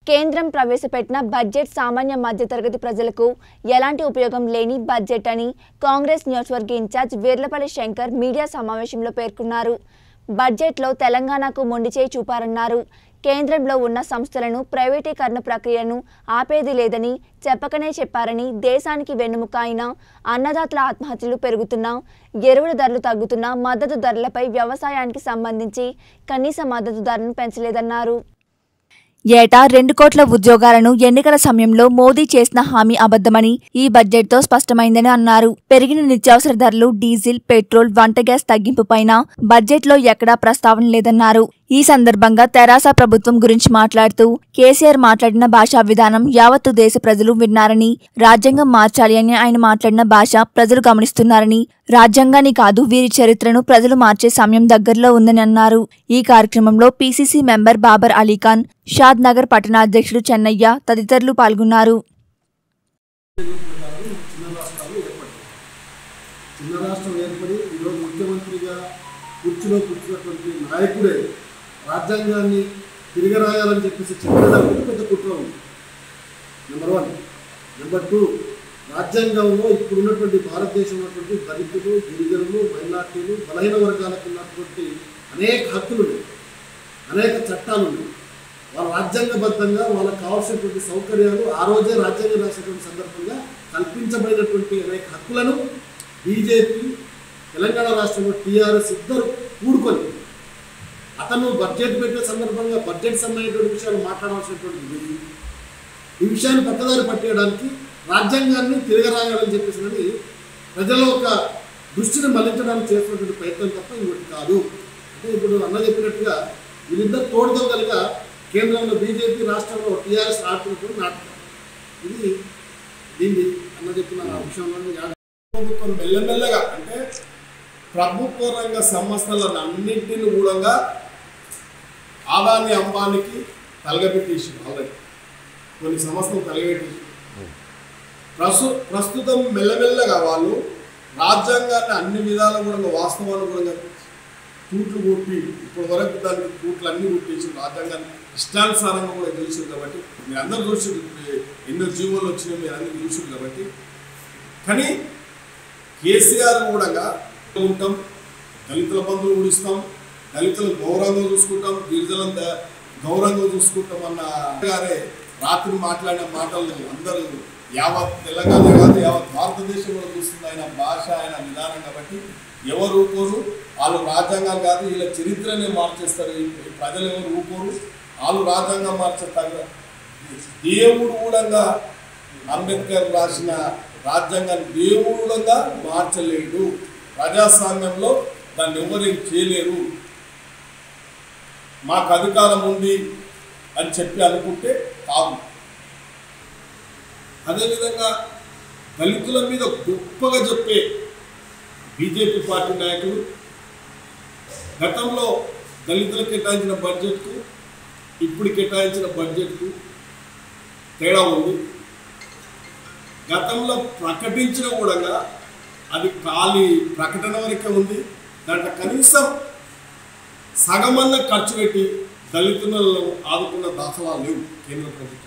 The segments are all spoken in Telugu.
కేంద్రం ప్రవేశపెట్టిన బడ్జెట్ సామాన్య మధ్యతరగతి ప్రజలకు ఎలాంటి ఉపయోగం లేని బడ్జెట్ అని కాంగ్రెస్ నియోజకవర్గ ఇన్ఛార్జ్ వీర్లపల్లి శంకర్ మీడియా సమావేశంలో పేర్కొన్నారు బడ్జెట్లో తెలంగాణకు మొండి చేయి చూపారన్నారు కేంద్రంలో ఉన్న సంస్థలను ప్రైవేటీకరణ ప్రక్రియను ఆపేది లేదని చెప్పకనే చెప్పారని దేశానికి వెన్నుముక అయిన అన్నదాతల ఆత్మహత్యలు పెరుగుతున్నా ఎరువుల ధరలు తగ్గుతున్నా మద్దతు ధరలపై వ్యవసాయానికి సంబంధించి కనీస మద్దతు ధరను పెంచలేదన్నారు ఏటా రెండు కోట్ల ఉద్యోగాలను ఎన్నికల సమయంలో మోదీ చేసిన హామీ అబద్ధమని ఈ బడ్జెట్తో స్పష్టమైందని అన్నారు పెరిగిన నిత్యావసర ధరలు డీజిల్ పెట్రోల్ వంట గ్యాస్ తగ్గింపుపైన బడ్జెట్లో ఎక్కడా ప్రస్తావన లేదన్నారు ఈ సందర్భంగా తెరాస ప్రభుత్వం గురించి మాట్లాడుతూ కేసీఆర్ మాట్లాడిన భాషా విధానం యావత్తు దేశ ప్రజలు విన్నారని రాజ్యాంగం మార్చాలి అని ఆయన మాట్లాడిన భాష ప్రజలు గమనిస్తున్నారని రాజ్యాంగాన్ని కాదు వీరి చరిత్రను ప్రజలు మార్చే సమయం దగ్గరలో ఉందని అన్నారు ఈ కార్యక్రమంలో పీసీసీ మెంబర్ బాబర్ అలీఖాన్ షాద్ నగర్ పట్టణాధ్యక్షుడు చెన్నయ్య తదితరులు పాల్గొన్నారు చిన్న రాష్ట్రాలు ఏర్పడ్డాయి చిన్న రాష్ట్రం ఏర్పడి ఈరోజు ముఖ్యమంత్రిగా కుర్చీలో కూర్చున్నటువంటి నాయకుడే రాజ్యాంగాన్ని తిరగరాయాలని చెప్పేసి చెప్పడానికి పెద్ద కుట్ర ఉంది నెంబర్ వన్ నెంబర్ టూ రాజ్యాంగంలో ఇప్పుడు ఉన్నటువంటి భారతదేశంలో ఉన్నటువంటి దళితులు గిరిజనులు మైనార్టీలు బలహీన వర్గాలకు ఉన్నటువంటి అనేక హక్కులు ఉన్నాయి అనేక చట్టాలు ఉన్నాయి వాళ్ళ రాజ్యాంగబద్ధంగా వాళ్ళకి కావాల్సినటువంటి సౌకర్యాలు ఆ రోజే రాజ్యాంగం రాసినటువంటి సందర్భంగా కల్పించబడినటువంటి అనేక హక్కులను బీజేపీ తెలంగాణ రాష్ట్రంలో టీఆర్ఎస్ ఇద్దరు కూడుకొని అతను బడ్జెట్ పెట్టే సందర్భంగా బడ్జెట్ సంబంధించిన విషయాలు మాట్లాడాల్సినటువంటి ఈ విషయాన్ని పక్కదారి పట్టేయడానికి రాజ్యాంగాన్ని తిరగరాయాలని చెప్పేసి ప్రజల ఒక దృష్టిని మళ్లించడానికి చేస్తున్నటువంటి ప్రయత్నం తప్ప ఇంకోటి కాదు అంటే ఇప్పుడు అన్న చెప్పినట్టుగా వీళ్ళిద్దరు తోడుదోగలుగా కేంద్రంలో బీజేపీ రాష్ట్రంలో టీఆర్ఎస్ ఆడుతున్నటువంటి నాటకం ఇది దీన్ని అన్న చెప్పిన విషయంలో యా- ప్రభుత్వం మెల్లమెల్లగా అంటే ప్రభుత్వ రంగ సంస్థలను అన్నింటిని కూడా ఆదాని అంబానికి తలగబెట్టేసి ఆల్రెడీ కొన్ని సంస్థలు తలగబెట్టేసి ప్రస్తు ప్రస్తుతం మెల్లమెల్లగా వాళ్ళు రాజ్యాంగాన్ని అన్ని విధాలు కూడా వాస్తవాన్ని కూడా తూట్లు కొట్టి ఇప్పటి వరకు దానికి తూట్లు అన్ని కొట్టేసి రాజ్యాంగాన్ని ఇష్టానుసారంగా కూడా తెలిసింది కాబట్టి మీరు అందరూ చూసి ఎన్నో జీవోలు వచ్చినాయి మీరు అందరూ చూసింది కాబట్టి కానీ కేసీఆర్ కూడా ఉంటాం దళితుల బంధువులు కూడా ఇస్తాం దళితులను గౌరవంగా చూసుకుంటాం గిరిజనులను ద- గౌరవంగా చూసుకుంటాం అన్న గారే రాత్రి మాట్లాడిన మాటలు అందరూ యావత్ తెలంగాణ కాదు యావత్ భారతదేశం కూడా చూస్తుంది ఆయన భాష ఆయన విధానం కాబట్టి ఎవరు ఊకోరు వాళ్ళు రాజ్యాంగం కాదు వీళ్ళ చరిత్రనే మార్చేస్తారు ఈ ప్రజలు ఎవరు ఊకోరు వాళ్ళు రాజ్యాంగం మార్చేస్తారు దేవుడు కూడా అంబేద్కర్ రాసిన రాజ్యాంగాన్ని దేవుడు కూడా మార్చలేడు ప్రజాస్వామ్యంలో దాన్ని ఎవరేం చేయలేరు మాకు అధికారం ఉంది అని చెప్పి అనుకుంటే కాదు అదేవిధంగా దళితుల మీద గొప్పగా చెప్పే బీజేపీ పార్టీ నాయకులు గతంలో దళితులకు కేటాయించిన బడ్జెట్కు ఇప్పుడు కేటాయించిన బడ్జెట్కు తేడా ఉంది గతంలో ప్రకటించిన కూడా అది ఖాళీ ప్రకటన వరకే ఉంది దాంట్లో కనీసం సగమన్న ఖర్చు పెట్టి దళితులను ఆదుకున్న దాఖలాలు లేవు కేంద్ర ప్రభుత్వం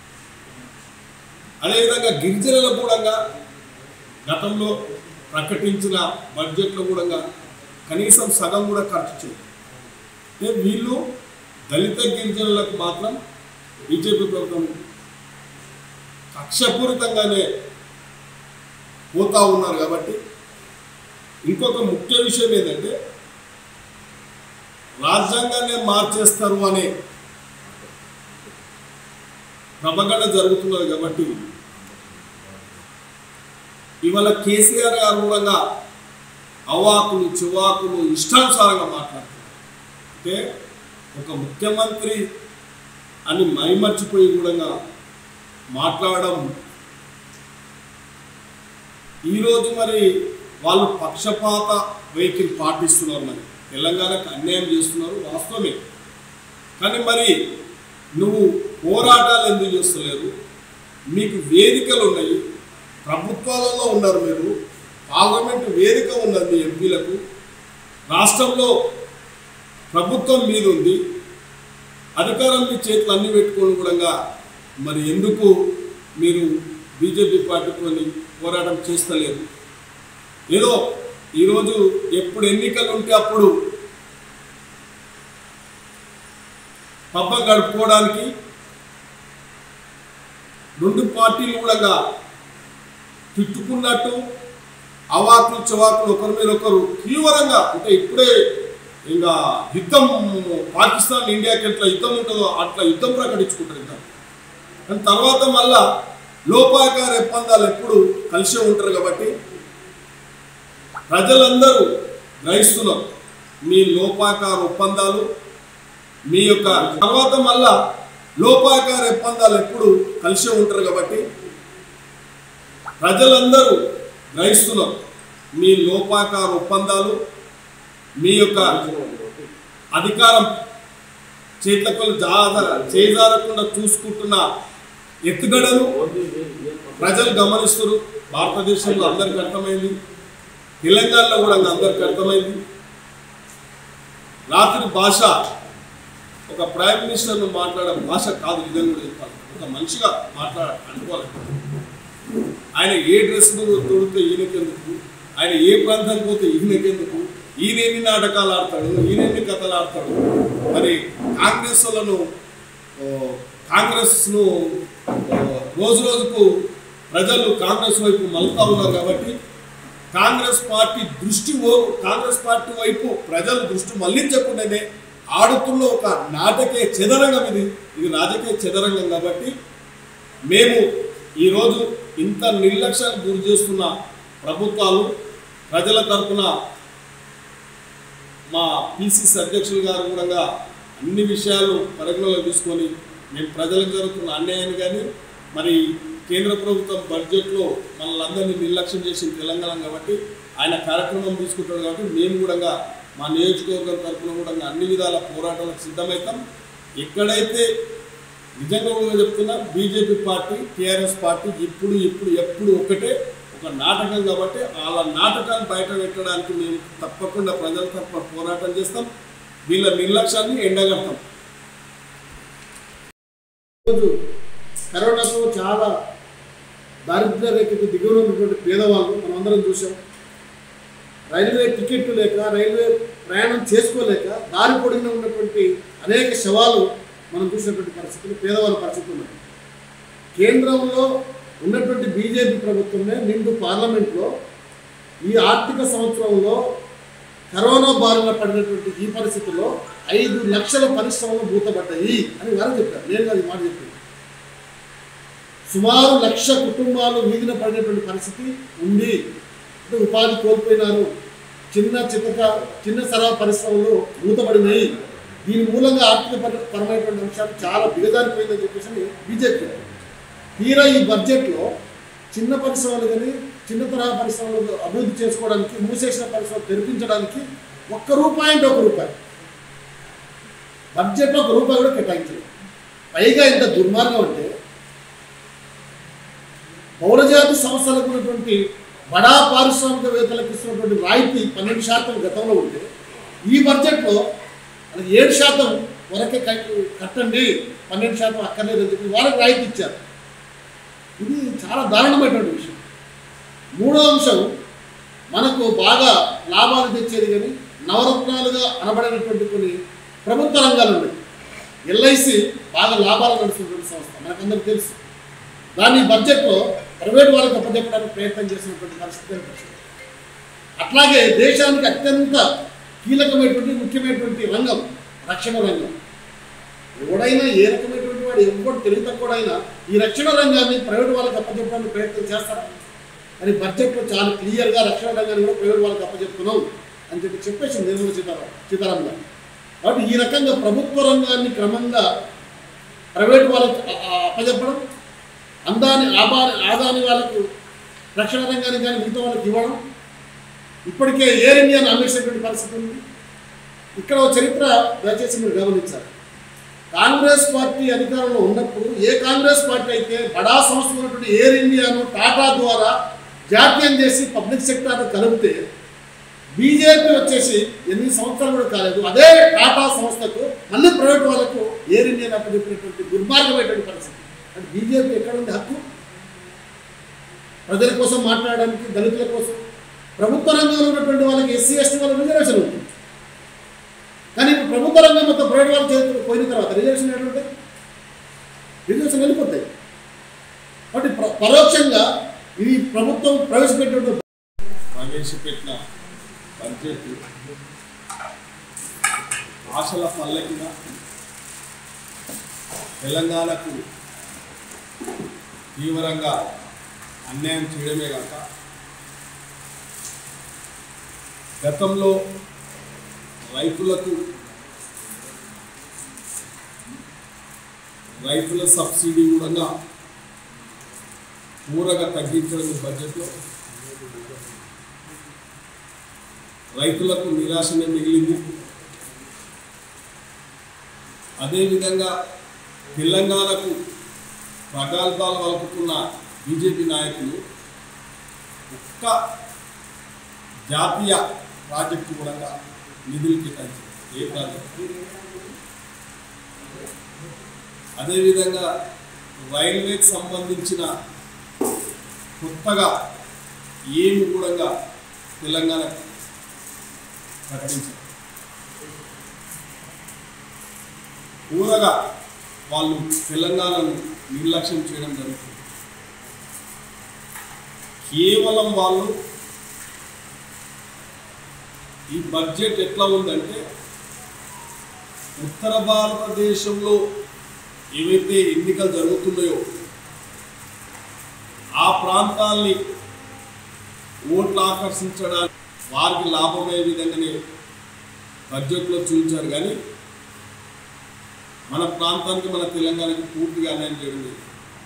అదేవిధంగా గిరిజనుల కూడా గతంలో ప్రకటించిన బడ్జెట్లో కూడా కనీసం సగం కూడా ఖర్చు చేయదు అంటే వీళ్ళు దళిత గిరిజనులకు మాత్రం బీజేపీ ప్రభుత్వం కక్షపూరితంగానే పోతా ఉన్నారు కాబట్టి ఇంకొక ముఖ్య విషయం ఏంటంటే రాజ్యాంగాన్ని మార్చేస్తారు అనే ప్రపగండ జరుగుతున్నది కాబట్టి ఇవాళ కేసీఆర్ గారు కూడా అవాకులు చివాకులు ఇష్టానుసారంగా మాట్లాడుతున్నారు అంటే ఒక ముఖ్యమంత్రి అని మైమర్చిపోయి కూడా మాట్లాడడం ఈరోజు మరి వాళ్ళు పక్షపాత వైఖరి పాటిస్తున్నారు మరి తెలంగాణకు అన్యాయం చేస్తున్నారు వాస్తవమే కానీ మరి నువ్వు పోరాటాలు ఎందుకు చేస్తలేరు మీకు వేదికలు ఉన్నాయి ప్రభుత్వాలలో ఉన్నారు మీరు పార్లమెంటు వేదిక ఉన్నది మీ ఎంపీలకు రాష్ట్రంలో ప్రభుత్వం మీద ఉంది అధికారం మీ చేతులు అన్ని పెట్టుకొని కూడా మరి ఎందుకు మీరు బీజేపీ పార్టీతో పోరాటం చేస్తలేరు ఏదో ఈరోజు ఎప్పుడు ఎన్నికలు ఉంటే అప్పుడు పబ్బం గడుపుకోవడానికి రెండు పార్టీలు కూడా తిట్టుకున్నట్టు అవాకులు చవాకులు ఒకరి మీద ఒకరు తీవ్రంగా అంటే ఇప్పుడే ఇంకా యుద్ధం పాకిస్తాన్ ఇండియాకి ఎట్లా యుద్ధం ఉంటుందో అట్లా యుద్ధం ప్రకటించుకుంటారు ఇంకా కానీ తర్వాత మళ్ళా లోపాయకార ఒప్పందాలు ఎప్పుడు కలిసే ఉంటారు కాబట్టి ప్రజలందరూ గ్రహిస్తున్నారు మీ లోపాకార ఒప్పందాలు మీ యొక్క తర్వాత మళ్ళా లోపాకార ఒప్పందాలు ఎప్పుడు కలిసే ఉంటారు కాబట్టి ప్రజలందరూ గ్రహిస్తున్నారు మీ లోపాకార ఒప్పందాలు మీ యొక్క అధికారం చేతకు జాద చేజారకుండా చూసుకుంటున్న ఎత్తుగడలు ప్రజలు గమనిస్తున్నారు భారతదేశంలో అందరికి అర్థమైంది తెలంగాణలో కూడా అందరికి అర్థమైంది రాత్రి భాష ఒక ప్రైమ్ మినిస్టర్ను మాట్లాడే భాష కాదు నిజంగా కూడా చెప్పాలి ఒక మనిషిగా మాట్లాడ అనుకోవాలి ఆయన ఏ డ్రెస్ తొడితే ఈయనకెందుకు ఆయన ఏ ప్రాంతానికి పోతే ఈయనకెందుకు ఈయన ఎన్ని నాటకాలు ఆడతాడు ఈయన ఎన్ని కథలు ఆడతాడు మరి కాంగ్రెస్ వాళ్ళను ఓ, కాంగ్రెస్ను ఓ, రోజు రోజుకు ప్రజలు కాంగ్రెస్ వైపు మలుతా ఉన్నారు కాబట్టి కాంగ్రెస్ పార్టీ దృష్టి ఓ- కాంగ్రెస్ పార్టీ వైపు ప్రజలు దృష్టి మళ్లించకుండానే ఆడుతున్న ఒక నాటకీయ చదరంగం ఇది ఇది రాజకీయ చదరంగం కాబట్టి మేము ఈరోజు ఇంత నిర్లక్ష్యానికి గురి చేస్తున్న ప్రభుత్వాలు ప్రజల తరపున మా పిసిసి అధ్యక్షులు గారు కూడా అన్ని విషయాలు పరిగణలోకి తీసుకొని మేము ప్రజలకు జరుగుతున్న అన్యాయాన్ని కానీ మరి కేంద్ర ప్రభుత్వం బడ్జెట్లో మనల్ని అందరినీ నిర్లక్ష్యం చేసిన తెలంగాణ కాబట్టి ఆయన కార్యక్రమం తీసుకుంటాడు కాబట్టి మేము కూడా మా నియోజకవర్గం తరఫున కూడా అన్ని విధాల పోరాటాలకు సిద్ధమవుతాం ఎక్కడైతే నిజంగా కూడా చెప్తున్నా బీజేపీ పార్టీ టీఆర్ఎస్ పార్టీ ఇప్పుడు ఇప్పుడు ఎప్పుడు ఒకటే ఒక నాటకం కాబట్టి వాళ్ళ నాటకాన్ని బయట పెట్టడానికి మేము తప్పకుండా ప్రజల తరఫున పోరాటం చేస్తాం వీళ్ళ నిర్లక్ష్యాన్ని ఎండగడతాం ఈరోజు కరోనాతో చాలా దారిద్ర్య రేఖకు దిగువన ఉన్నటువంటి పేదవాళ్ళు మనం అందరం చూసాం రైల్వే టికెట్ లేక రైల్వే ప్రయాణం చేసుకోలేక దారి పొడిగిన ఉన్నటువంటి అనేక శవాలు మనం చూసినటువంటి పరిస్థితులు పేదవాళ్ళ పరిస్థితులు ఉన్నాయి కేంద్రంలో ఉన్నటువంటి బీజేపీ ప్రభుత్వమే నిండు పార్లమెంట్లో ఈ ఆర్థిక సంవత్సరంలో కరోనా బారిన పడినటువంటి ఈ పరిస్థితుల్లో ఐదు లక్షల పరిశ్రమలు మూతపడ్డాయి అని వారు చెప్పారు నేను కాదు ఈ మాట చెప్పింది సుమారు లక్ష కుటుంబాలు వీధిన పడినటువంటి పరిస్థితి ఉంది అంటే ఉపాధి కోల్పోయినారు చిన్న చితక చిన్న సరఫరా పరిశ్రమలు మూతపడినాయి దీని మూలంగా ఆర్థిక పర- పరమైనటువంటి అంశాలు చాలా దిగజారిపోయిందని చెప్పేసి బీజేపీ తీరా ఈ బడ్జెట్లో చిన్న పరిశ్రమలు కానీ చిన్న తరహా పరిశ్రమలు అభివృద్ధి చేసుకోవడానికి మూసేసిన పరిశ్రమలు తెరిపించడానికి ఒక్క రూపాయి అంటే ఒక రూపాయి బడ్జెట్లో ఒక రూపాయి కూడా కేటాయించలేదు పైగా ఇంత దుర్మార్గం అంటే పౌరజాతి సంస్థలకు ఉన్నటువంటి బడా పారిశ్రామికవేత్తలకు ఇస్తున్నటువంటి రాయితీ పన్నెండు శాతం గతంలో ఉంటే ఈ బడ్జెట్లో అది ఏడు శాతం వరకే కట్- కట్టండి పన్నెండు శాతం అక్కర్లేదని చెప్పి వాళ్ళకి రాయితీ ఇచ్చారు ఇది చాలా దారుణమైనటువంటి విషయం మూడో అంశం మనకు బాగా లాభాలు తెచ్చేది కానీ నవరత్నాలుగా అనబడినటువంటి కొన్ని ప్రభుత్వ రంగాలు ఉన్నాయి ఎల్ఐసి బాగా లాభాలు నడుస్తున్నటువంటి సంస్థ మనకందరికీ తెలుసు దాన్ని బడ్జెట్లో ప్రైవేట్ వాళ్ళకి అప్పచెప్పడానికి ప్రయత్నం చేసినటువంటి పరిస్థితి కనిపిస్తుంది అట్లాగే దేశానికి అత్యంత కీలకమైనటువంటి ముఖ్యమైనటువంటి రంగం రక్షణ రంగం ఎవడైనా ఏ రకమైనటువంటి వాడు ఎవరు తెలివి తక్కువడైనా ఈ రక్షణ రంగాన్ని ప్రైవేట్ వాళ్ళకి అప్పచెప్పడానికి ప్రయత్నం చేస్తారా అని బడ్జెట్లో చాలా క్లియర్గా రక్షణ రంగాన్ని కూడా ప్రైవేట్ వాళ్ళకి అప్పచెప్తున్నాం అని చెప్పి చెప్పేసి నిర్మల సీతారాం సీతారాం గారు కాబట్టి ఈ రకంగా ప్రభుత్వ రంగాన్ని క్రమంగా ప్రైవేట్ వాళ్ళకి అ- అ- అప్పచెప్పడం అందాని ఆబాని ఆదాని వాళ్ళకు రక్షణ రంగానికి కానీ మిగతా వాళ్ళకి ఇవ్వడం ఇప్పటికే ఎయిర్ ఇండియాను అమ్మేసినటువంటి పరిస్థితి ఉంది ఇక్కడ ఒక చరిత్ర దయచేసి మీరు గమనించాలి కాంగ్రెస్ పార్టీ అధికారంలో ఉన్నప్పుడు ఏ కాంగ్రెస్ పార్టీ అయితే బడా సంస్థ ఉన్నటువంటి ఎయిర్ ఇండియాను టాటా ద్వారా జాతీయం చేసి పబ్లిక్ సెక్టార్ను కలిపితే బీజేపీ వచ్చేసి ఎనిమిది సంవత్సరాలు కూడా కాలేదు అదే టాటా సంస్థకు మళ్ళీ ప్రైవేట్ వాళ్ళకు ఎయిర్ ఇండియన్ అప్పచెప్పినటువంటి దుర్మార్గమైనటువంటి పరిస్థితి అంటే బీజేపీ ఎక్కడ ఉంది హక్కు ప్రజల కోసం మాట్లాడడానికి దళితుల కోసం ప్రభుత్వ రంగంలో ఉన్నటువంటి వాళ్ళకి ఎస్సీ ఎస్టీ వాళ్ళకి రిజర్వేషన్ ఉంది కానీ ఇప్పుడు ప్రభుత్వ రంగం మొత్తం ప్రైవేట్ వాళ్ళ చేతిలో పోయిన తర్వాత రిజర్వేషన్ ఎట్లుంటాయి రిజర్వేషన్ వెళ్ళిపోతాయి కాబట్టి ప్ర- పరోక్షంగా ఇది ప్రభుత్వం ప్రవేశపెట్టినటువంటి ప్రవేశపెట్టిన బడ్జెట్ ఆశల పల్లకిగా తెలంగాణకు తీవ్రంగా అన్యాయం చేయడమే కాక గతంలో రైతులకు రైతుల సబ్సిడీ కూడా పూరగా తగ్గించడం ఈ బడ్జెట్లో రైతులకు నిరాశనే మిగిలింది అదేవిధంగా తెలంగాణకు ప్రగల్భాలు వలుపుకున్న బీజేపీ నాయకులు ఒక్క జాతీయ ప్రాజెక్టు కూడా నిధులు కేటాయించారు ఏ ప్రాజెక్టు అదేవిధంగా రైల్వేకి సంబంధించిన కొత్తగా ఏమి కూడా తెలంగాణకు ప్రకటించారు ఊరగా వాళ్ళు తెలంగాణను నిర్లక్ష్యం చేయడం జరుగుతుంది కేవలం వాళ్ళు ఈ బడ్జెట్ ఎట్లా ఉందంటే ఉత్తర భారతదేశంలో ఏవైతే ఎన్నికలు జరుగుతున్నాయో ఆ ప్రాంతాల్ని ఓట్లు ఆకర్షించడానికి వారికి లాభమయ్యే విధంగానే బడ్జెట్లో చూపించారు కానీ మన ప్రాంతానికి మన తెలంగాణకి పూర్తిగా అన్యాయం చేయడం లేదు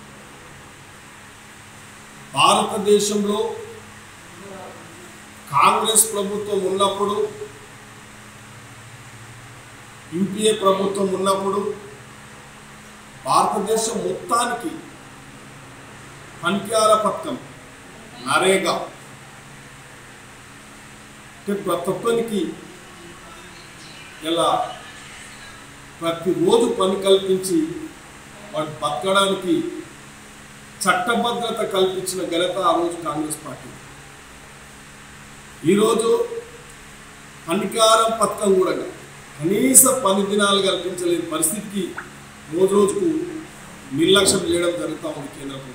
భారతదేశంలో కాంగ్రెస్ ప్రభుత్వం ఉన్నప్పుడు యూపీఏ ప్రభుత్వం ఉన్నప్పుడు భారతదేశం మొత్తానికి పంక్యాల పథకం నరేగా అంటే ప్రతి ఒక్కరికి ఇలా ప్రతిరోజు పని కల్పించి వాడు బతకడానికి చట్టభద్రత కల్పించిన ఘనత ఆ రోజు కాంగ్రెస్ పార్టీ ఈరోజు పనికారం పథకం కూడా కనీస పని దినాలు కల్పించలేని పరిస్థితికి రోజు రోజుకు నిర్లక్ష్యం చేయడం జరుగుతూ ఉంది కేంద్ర ప్రభుత్వం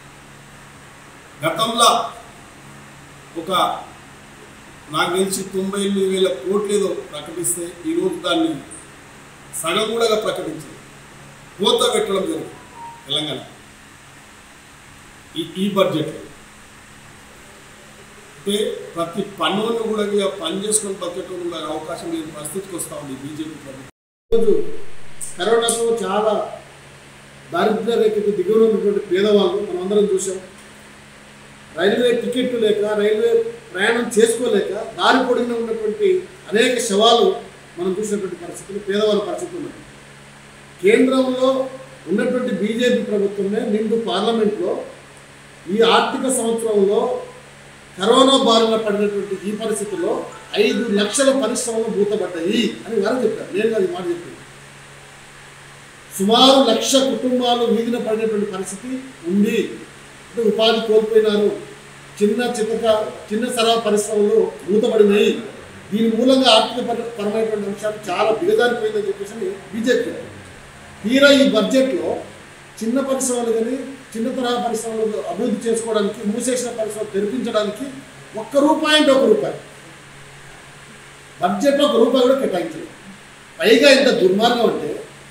గతంలో ఒక నాకు తెలిసి తొంభై ఎనిమిది వేల కోట్లు ఏదో ప్రకటిస్తే ఈరోజు దాన్ని సగం కూడా ప్రకటించింది కోత పెట్టడం జరిగింది తెలంగాణ ఈ ఈ బడ్జెట్లో అంటే ప్రతి పన్నును కూడా ఇక పని చేసుకొని బతకటం కూడా అవకాశం లేని పరిస్థితికి వస్తూ ఉంది బీజేపీ ప్రభుత్వం రోజు కరోనాతో చాలా దారిద్ర్య రేఖకు దిగువన ఉన్నటువంటి పేదవాళ్ళు మనం అందరం చూసాం రైల్వే టికెట్ లేక రైల్వే ప్రయాణం చేసుకోలేక దారి పొడిగిన ఉన్నటువంటి అనేక శవాలు మనం చూసినటువంటి పరిస్థితులు పేదవాళ్ళ పరిస్థితి ఉన్నాయి కేంద్రంలో ఉన్నటువంటి బీజేపీ ప్రభుత్వమే నిండు పార్లమెంట్లో ఈ ఆర్థిక సంవత్సరంలో కరోనా బారిన పడినటువంటి ఈ పరిస్థితుల్లో ఐదు లక్షల పరిశ్రమలు మూతపడ్డాయి అని వారు చెప్పారు నేను కాదు ఈ మాట చెప్పింది సుమారు లక్ష కుటుంబాలు వీధిన పడినటువంటి పరిస్థితి ఉంది అంటే ఉపాధి కోల్పోయినారు చిన్న చితక చిన్న సరఫరా పరిశ్రమలు మూతపడినాయి దీని మూలంగా ఆర్థిక పర- పరమైనటువంటి అంశాలు చాలా దిగజారిపోయిందని చెప్పేసి బీజేపీ తీరా ఈ బడ్జెట్లో చిన్న పరిశ్రమలు కానీ చిన్న తరహా పరిశ్రమలు అభివృద్ధి చేసుకోవడానికి మూసేసిన పరిశ్రమలు తెరిపించడానికి ఒక్క రూపాయి అంటే ఒక రూపాయి బడ్జెట్లో ఒక రూపాయి కూడా కేటాయించలేదు పైగా ఇంత దుర్మార్గం అంటే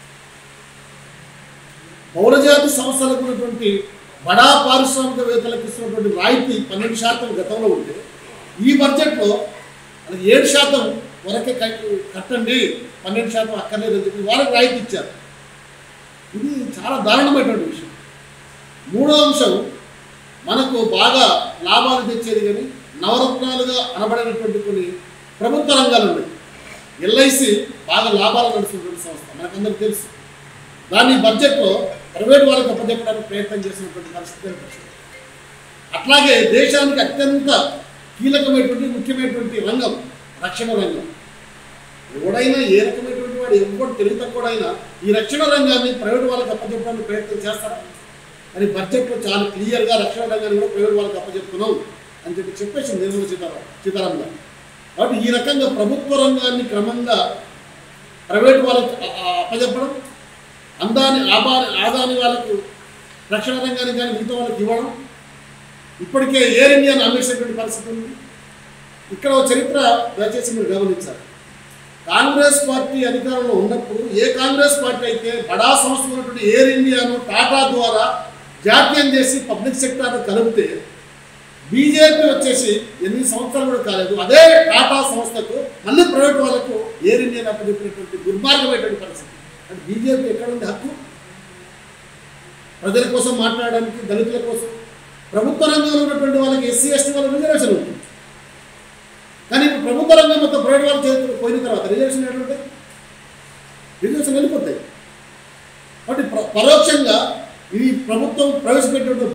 పౌరజాతి సంస్థలకు ఉన్నటువంటి బడా పారిశ్రామికవేత్తలకు ఇస్తున్నటువంటి రాయితీ పన్నెండు శాతం గతంలో ఉంటే ఈ బడ్జెట్లో అది ఏడు శాతం వరకే కట్- కట్టండి పన్నెండు శాతం అక్కర్లేదని చెప్పి వాళ్ళకి రాయితీ ఇచ్చారు ఇది చాలా దారుణమైనటువంటి విషయం మూడో అంశం మనకు బాగా లాభాలు తెచ్చేది కానీ నవరత్నాలుగా అనబడినటువంటి కొన్ని ప్రభుత్వ రంగాలు ఉన్నాయి ఎల్ఐసి బాగా లాభాలు నడుస్తున్నటువంటి సంస్థ మనకందరికీ తెలుసు దాన్ని బడ్జెట్లో ప్రైవేట్ వాళ్ళకి అప్పచెప్పడానికి ప్రయత్నం చేసినటువంటి పరిస్థితి కనిపిస్తుంది అట్లాగే దేశానికి అత్యంత కీలకమైనటువంటి ముఖ్యమైనటువంటి రంగం రక్షణ రంగం ఎవడైనా ఏ రకమైనటువంటి వాడు ఎవరు తెలివి తక్కువడైనా ఈ రక్షణ రంగాన్ని ప్రైవేట్ వాళ్ళకి అప్పచెప్పడానికి ప్రయత్నం చేస్తారా అని బడ్జెట్లో చాలా క్లియర్గా రక్షణ రంగాన్ని కూడా ప్రైవేట్ వాళ్ళకి అప్పచెప్తున్నాం అని చెప్పి చెప్పేసి నిర్మల సీతారాం సీతారాం గారు కాబట్టి ఈ రకంగా ప్రభుత్వ రంగాన్ని క్రమంగా ప్రైవేట్ వాళ్ళకి అ- అ- అప్పచెప్పడం అందాని ఆబాని ఆదాని వాళ్ళకు రక్షణ రంగానికి కానీ మిగతా వాళ్ళకి ఇవ్వడం ఇప్పటికే ఎయిర్ ఇండియాను అమ్మేసేటువంటి పరిస్థితి ఉంది ఇక్కడ ఒక చరిత్ర దయచేసి మీరు గమనించాలి కాంగ్రెస్ పార్టీ అధికారంలో ఉన్నప్పుడు ఏ కాంగ్రెస్ పార్టీ అయితే బడా సంస్థ ఉన్నటువంటి ఎయిర్ ఇండియాను టాటా ద్వారా జాతీయం చేసి పబ్లిక్ సెక్టార్ను కలిపితే బీజేపీ వచ్చేసి ఎన్ని సంవత్సరాలు కూడా కాలేదు అదే టాటా సంస్థకు మళ్ళీ ప్రైవేట్ వాళ్ళకు ఎయిర్ ఇండియా అప్పచెప్పినటువంటి దుర్మార్గమైనటువంటి పరిస్థితి అంటే బీజేపీ ఎక్కడ ఉంది హక్కు ప్రజల కోసం మాట్లాడడానికి దళితుల కోసం ప్రభుత్వ రంగంలో ఉన్నటువంటి వాళ్ళకి ఎస్సీ ఎస్టీ వాళ్ళకి రిజర్వేషన్ ఉంది కానీ ఇప్పుడు ప్రభుత్వ రంగం మొత్తం ప్రైవేట్ వాళ్ళ చేతులు పోయిన తర్వాత రిజర్వేషన్ ఎట్లుంటాయి రిజర్వేషన్ వెళ్ళిపోతాయి కాబట్టి ప్ర- పరోక్షంగా ఇది ప్రభుత్వం ప్రవేశపెట్టినటువంటి